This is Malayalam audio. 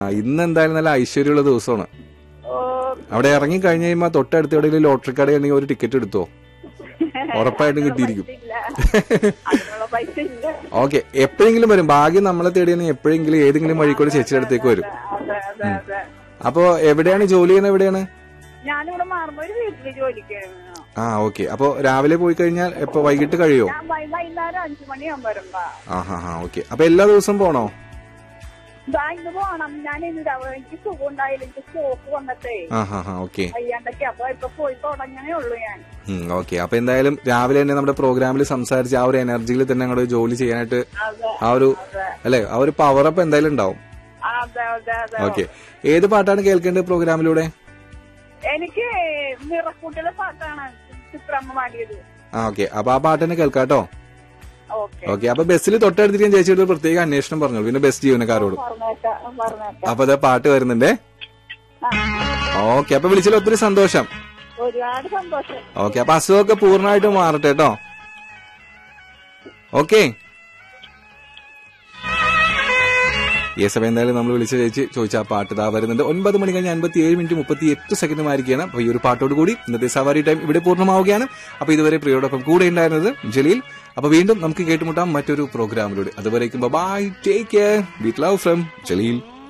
ആ, ഇന്ന് എന്തായാലും നല്ല ഐശ്വര്യമുള്ള ദിവസമാണ് ഓ അവിടെ ഇറങ്ങി കഴിഞ്ഞ് കഴിയുമ്പോൾ തൊട്ടടുത്ത് എവിടെയെങ്കിലും ലോട്ടറി കടയുണ്ടെങ്കിൽ ഒരു ടിക്കറ്റ് എടുത്തോ ഉറപ്പായിട്ടും കിട്ടിയിരിക്കും ഇല്ല അതിനുള്ള പൈസ ഇല്ല ഓക്കെ എപ്പോഴെങ്കിലും വരും ഭാഗ്യം നമ്മളെ തേടിയെങ്കിൽ എപ്പോഴെങ്കിലും ഏതെങ്കിലും വഴിക്കൂടെ ചേച്ചിയുടെ അടുത്തേക്ക് വരും അതെ അതെ അതെ അപ്പോ എവിടെയാണ് ജോലി ചെയ്യുന്നത് എവിടെയാണ് ഞാനിവിടെ മാറുമ്പോ ഒരു വീട്ടില് ജോലിക്ക് ആ ഓക്കെ അപ്പോ രാവിലെ പോയി കഴിഞ്ഞാൽ എപ്പോ വൈകിട്ട് കഴിയോ ഞാൻ വൈ- വൈകുന്നേരം അഞ്ചു മണിയാകുമ്പോ വരുമ്പോ ആ ഹാ ഹാ ഓക്കെ അപ്പൊ എല്ലാ ദിവസവും പോണോ ദാ ഇന്ന് പോണം ഞാൻ ഇന്ന് രാവിലെ എനിക്ക് സുഖം ഉണ്ടായില്ല എനിക്ക് സ്റ്റോക്ക് വന്നിട്ടേ ആ ഹാ ഹാ ഓക്കെ വയ്യാണ്ടൊക്കെ അപ്പൊ ഇപ്പൊ പോയി തുടങ്ങണേ ഉള്ളൂ ഞാൻ ഓക്കെ അപ്പൊ എന്തായാലും രാവിലെ തന്നെ നമ്മുടെ പ്രോഗ്രാമിൽ സംസാരിച്ച് ആ ഒരു എനർജിയിൽ തന്നെ അങ്ങോട്ട് ജോലി ചെയ്യാനായിട്ട് അതെ ആ ഒരു അതെ അല്ലെ ആ ഒരു പവർ അപ്പ് എന്തായാലും ഉണ്ടാവും അതെ അതെ അതെ ഓക്കെ ഏത് പാട്ടാണ് കേൾക്കേണ്ടത് പ്രോഗ്രാമിലൂടെ എനിക്ക് നിറക്കൂട്ടിലെ പാട്ടാണ് ചിത്രമ്മ പാടിയത് ആ ഓക്കെ അപ്പൊ ആ പാട്ട് തന്നെ കേൾക്കാട്ടോ ഓക്കെ ഓക്കെ അപ്പൊ ബസ്സിൽ തൊട്ടടുത്തിട്ട് ഞാൻ ചേച്ചിയുടെ ഒരു പ്രത്യേക അന്വേഷണം പറഞ്ഞു പിന്നെ ബസ് ജീവനക്കാരോട് പറഞ്ഞേക്കാം പറഞ്ഞേക്കാം അപ്പൊ അതാ പാട്ട് വരുന്നുണ്ടേ ആ, ഓക്കെ അപ്പൊ വിളിച്ചതിൽ ഒത്തിരി സന്തോഷം ഒരുപാട് സന്തോഷം ഓക്കെ അപ്പൊ അസുഖമൊക്കെ പൂർണ്ണമായിട്ട് മാറട്ടെ കേട്ടോ ഓക്കെ ഈ സമയം എന്തായാലും നമ്മൾ വിളിച്ച ചേച്ചി ചോദിച്ച ആ പാട്ട് ഇതാ വരുന്നുണ്ട് ഒൻപത് മണി കഴിഞ്ഞ് അൻപത്തി ഏഴ് മിനിറ്റ് മുപ്പത്തി എട്ട് സെക്കൻഡ് ആയിരിക്കുകയാണ് അപ്പൊ ഈ ഒരു പാട്ടോട് കൂടി ഇന്നത്തെ സവാരി ടൈം ഇവിടെ പൂർണ്ണമാവുകയാണ് അപ്പൊ ഇതുവരെ പ്രിയോടൊപ്പം കൂടെ ഉണ്ടായിരുന്നത് ജലീൽ അപ്പൊ വീണ്ടും നമുക്ക് കേട്ടുമുട്ടാം മറ്റൊരു പ്രോഗ്രാമിലൂടെ അതുവരേക്കും bye take care with love from Jaleel